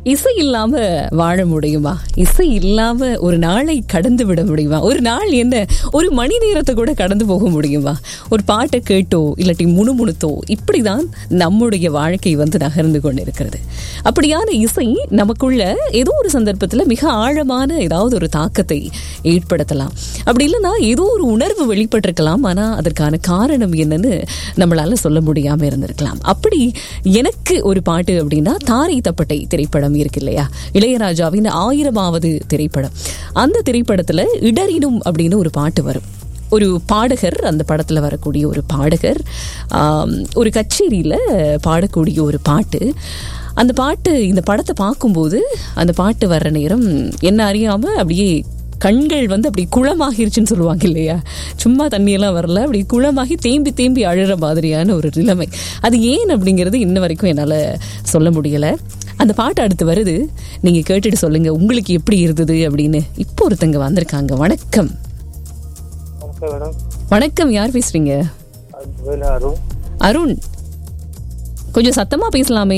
இசை இல்லாம வாழ முடியுமா இசை இல்லாம ஒரு நாளை கடந்து விட முடியுமா ஒரு நாள் என்ன ஒரு மணி நேரத்தை கூட கடந்து போக முடியுமா ஒரு பாட்டை கேட்டோ இல்லாட்டி முணுமுணுத்தோ இப்படிதான் நம்முடைய வாழ்க்கை வந்து நகர்ந்து கொண்டிருக்கிறது அப்படியான இசை நமக்குள்ள ஏதோ ஒரு சந்தர்ப்பத்தில் மிக ஆழமான ஏதாவது ஒரு தாக்கத்தை ஏற்படுத்தலாம் அப்படி இல்லைன்னா ஏதோ ஒரு உணர்வு வெளிப்பட்டிருக்கலாம் ஆனா அதற்கான காரணம் என்னன்னு நம்மளால சொல்ல முடியாம இருந்திருக்கலாம் அப்படி எனக்கு ஒரு பாட்டு அப்படின்னா தாரை தப்பட்டை திரைப்படம் இருக்கு இல்லையா இளையராஜாவின் ஆயிரமாவது திரைப்படம் அந்த திரைப்படத்துல இடறினும் அப்படின்னு ஒரு பாட்டு வரும் ஒரு பாடகர் அந்த படத்துல வரக்கூடிய ஒரு பாடகர் ஆம், ஒரு கச்சேரியில பாடக்கூடிய ஒரு பாட்டு அந்த பாட்டு இந்த படத்தை பார்க்கும்போது அந்த பாட்டு வர்ற நேரம் என்ன அறியாம அப்படியே கண்கள் வந்து அப்படி குளமாகிருச்சுன்னு சொல்லுவாங்க இல்லையா சும்மா தண்ணியெல்லாம் வரல அப்படி குளமாகி தேம்பி தேம்பி அழுற மாதிரியான ஒரு நிலைமை அது ஏன் அப்படிங்கிறது இன்ன வரைக்கும் என்னால் சொல்ல முடியல அந்த பாட்டு அடுத்து வருது நீங்க கேட்டுட்டு சொல்லுங்க உங்களுக்கு எப்படி இருந்தது அப்படின்னு இப்போ ஒருத்தங்க வந்திருக்காங்க வணக்கம் வணக்கம் மேடம் வணக்கம் யார் பேசுறீங்க அது வேலு அருண் அருண் கொஞ்சம் சத்தமா பேசலாமே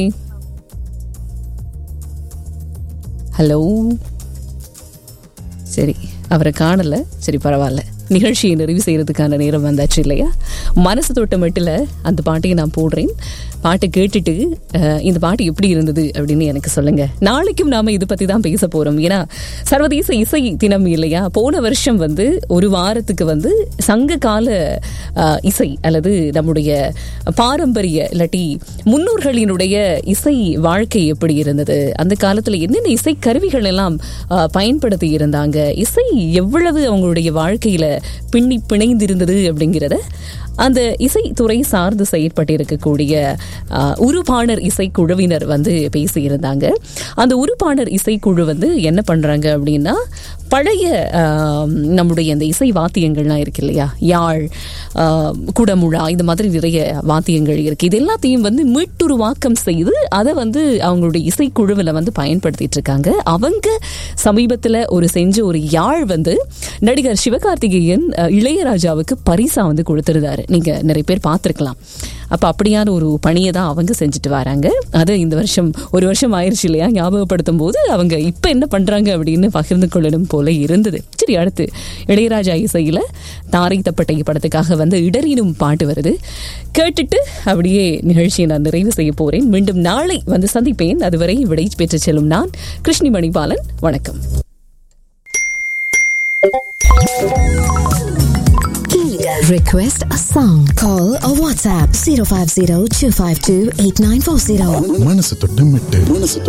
ஹலோ சரி அவரை காணல சரி பரவாயில்ல நிகழ்ச்சியை நிறைவு செய்யறதுக்கான நேரம் வந்தாச்சு இல்லையா மனசு தொட்ட மட்டில் அந்த பாட்டையை நான் போடுறேன் பாட்டை கேட்டுட்டு அஹ், இந்த பாட்டு எப்படி இருந்தது அப்படின்னு எனக்கு சொல்லுங்க நாளைக்கும் நாம இது பத்தி தான் பேச போறோம் ஏன்னா சர்வதேச இசை தினம் இல்லையா போன வருஷம் வந்து ஒரு வாரத்துக்கு வந்து சங்க கால அஹ், இசை அல்லது நம்முடைய பாரம்பரிய இல்லாட்டி முன்னோர்களினுடைய இசை வாழ்க்கை எப்படி இருந்தது அந்த காலத்துல என்னென்ன இசை கருவிகள் எல்லாம் அஹ், பயன்படுத்தி இருந்தாங்க இசை எவ்வளவு அவங்களுடைய வாழ்க்கையில பின்னி பிணைந்திருந்தது அப்படிங்கிறத அந்த இசைத்துறை சார்ந்து செயற்பட்டிருக்கக்கூடிய அஹ், உருபாணர் இசைக்குழுவினர் வந்து பேசியிருந்தாங்க அந்த உருபாணர் இசைக்குழு வந்து என்ன பண்றாங்க அப்படின்னா பழைய அஹ், நம்முடைய அந்த இசை வாத்தியங்கள்லாம் இருக்கு இல்லையா யாழ் அஹ், குடமுழா இந்த மாதிரி நிறைய வாத்தியங்கள் இருக்கு இது எல்லாத்தையும் வந்து மீட்டுருவாக்கம் செய்து அதை வந்து அவங்களுடைய இசைக்குழுவில் வந்து பயன்படுத்திட்டு இருக்காங்க அவங்க சமீபத்தில் ஒரு செஞ்ச ஒரு யாழ் வந்து நடிகர் சிவகார்த்திகேயன் அஹ், இளையராஜாவுக்கு பரிசா வந்து கொடுத்திருந்தாரு நீங்க நிறைய பேர் பார்த்திருக்கலாம் அப்ப அப்படியான ஒரு பணியை தான் அவங்க செஞ்சுட்டு வராங்க அது இந்த வருஷம் ஒரு வருஷம் ஆயிருச்சு இல்லையா ஞாபகப்படுத்தும் போது அவங்க இப்ப என்ன பண்றாங்க அப்படின்னு பகிர்ந்து கொள்ளணும் போல இருந்தது சரி அடுத்து இளையராஜா இசையில தாரை தப்பட்டை படத்துக்காக வந்து இடறினும் பாட்டு வருது கேட்டுட்டு அப்படியே நிகழ்ச்சியை நான் நிறைவு செய்ய போறேன் மீண்டும் நாளை வந்து சந்திப்பேன் அதுவரை விடை பெற்று செல்லும் நான் கிருஷ்ணி மணிபாலன் வணக்கம் Request a song. Call or WhatsApp 050 252 8940. மனசு தொட்டு மெட்டு மனசு